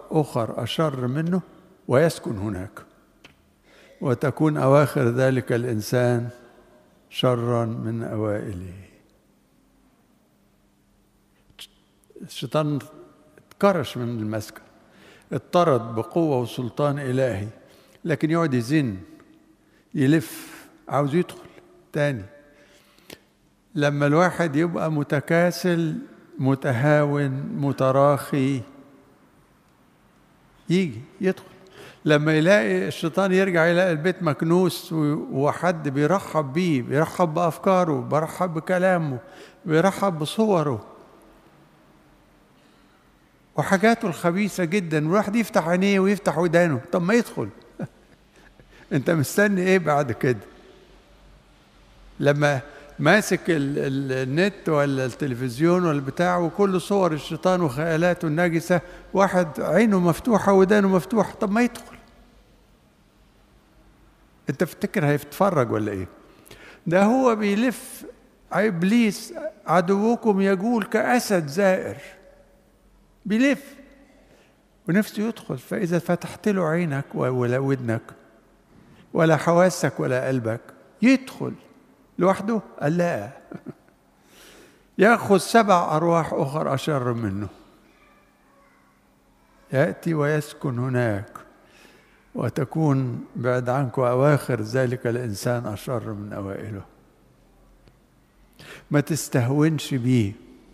أخر أشر منه ويسكن هناك وتكون أواخر ذلك الإنسان شرا من أوائله الشيطان اتكرش من المسكن اضطرد بقوة وسلطان إلهي لكن يقعد يزن يلف عاوز يدخل تاني لما الواحد يبقى متكاسل متهاون متراخي يجي يدخل لما يلاقي الشيطان يرجع يلاقي البيت مكنوس وحد بيرحب بيه بيرحب بأفكاره بيرحب بكلامه بيرحب بصوره وحاجاته الخبيثة جدا الواحد يفتح عينيه ويفتح ودانه طب ما يدخل انت مستني ايه بعد كده لما ماسك النت ولا التلفزيون ولا بتاع وكل صور الشيطان وخيالاته النجسة واحد عينه مفتوحة ودانه مفتوحة طب ما يدخل انت تفتكر هيتفرج ولا ايه ده هو بيلف ابليس عدوكم يجول كاسد زائر بيلف ونفسه يدخل فاذا فتحت له عينك ولا ودنك ولا حواسك ولا قلبك يدخل لوحده قال لا ياخذ سبع ارواح اخر اشر منه ياتي ويسكن هناك وتكون بعد عنكم اواخر ذلك الانسان اشر من اوائله ما تستهونش بيه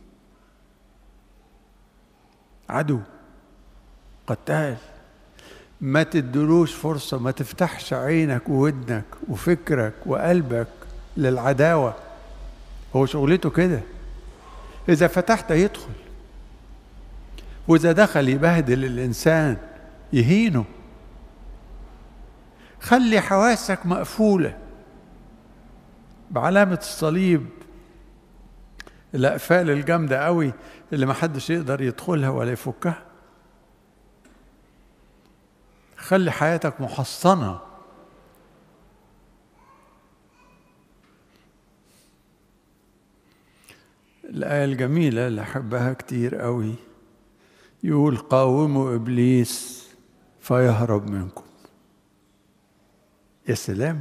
عدو قتال ما تدلوش فرصة ما تفتحش عينك وودنك وفكرك وقلبك للعداوة هو شغلته كده إذا فتحت يدخل وإذا دخل يبهدل الإنسان يهينه خلي حواسك مقفولة بعلامة الصليب الأقفال الجامدة قوي اللي محدش يقدر يدخلها ولا يفكها خلي حياتك محصنة الآية الجميلة اللي أحبها كتير قوي يقول قاوموا إبليس فيهرب منكم يا سلام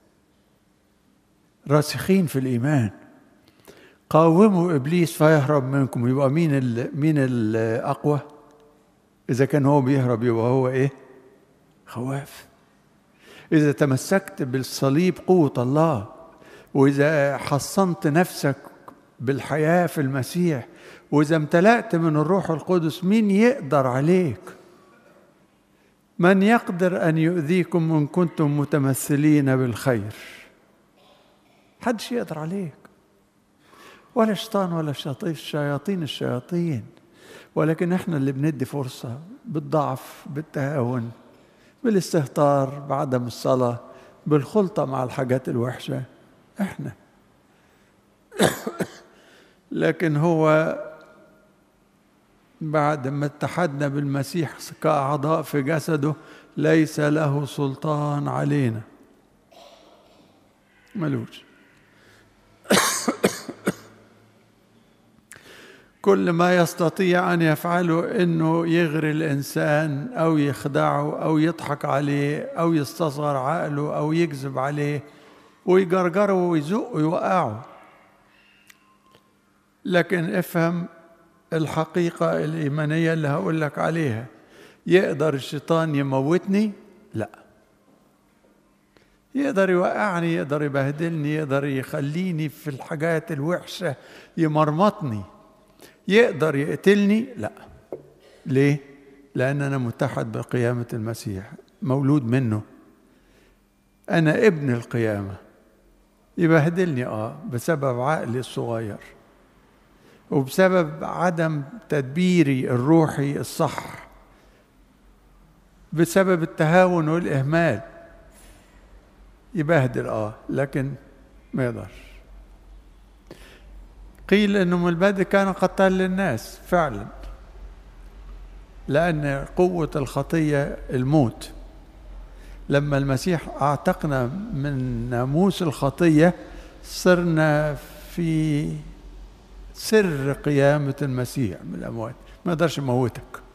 راسخين في الإيمان قاوموا إبليس فيهرب منكم يبقى مين ال مين الأقوى إذا كان هو بيهرب يبقى هو إيه خواف إذا تمسكت بالصليب قوة الله وإذا حصنت نفسك بالحياة في المسيح وإذا امتلأت من الروح القدس مين يقدر عليك من يقدر أن يؤذيكم إن كنتم متمثلين بالخير حدش يقدر عليك ولا شيطان ولا شياطين الشياطين ولكن احنا اللي بندي فرصة بالضعف بالتهاون بالاستهتار بعدم الصلاة بالخلطة مع الحاجات الوحشة احنا لكن هو بعد ما اتحدنا بالمسيح كأعضاء في جسده ليس له سلطان علينا ملوش كل ما يستطيع ان يفعله انه يغري الانسان او يخدعه او يضحك عليه او يستصغر عقله او يكذب عليه ويجرجره ويزقه ويوقعه لكن افهم الحقيقة الإيمانية اللي هقول لك عليها يقدر الشيطان يموتني؟ لا يقدر يوقعني يقدر يبهدلني يقدر يخليني في الحاجات الوحشة يمرمطني يقدر يقتلني؟ لا ليه؟ لأن أنا متحد بقيامة المسيح مولود منه أنا ابن القيامة يبهدلني آه بسبب عقلي الصغير وبسبب عدم تدبيري الروحي الصح بسبب التهاون والإهمال يبهدل آه لكن ما يقدرش قيل انه من البدء كان قتال للناس فعلا لان قوه الخطيه الموت لما المسيح اعتقنا من ناموس الخطيه صرنا في سر قيامه المسيح من الاموات ما يقدرش يموتك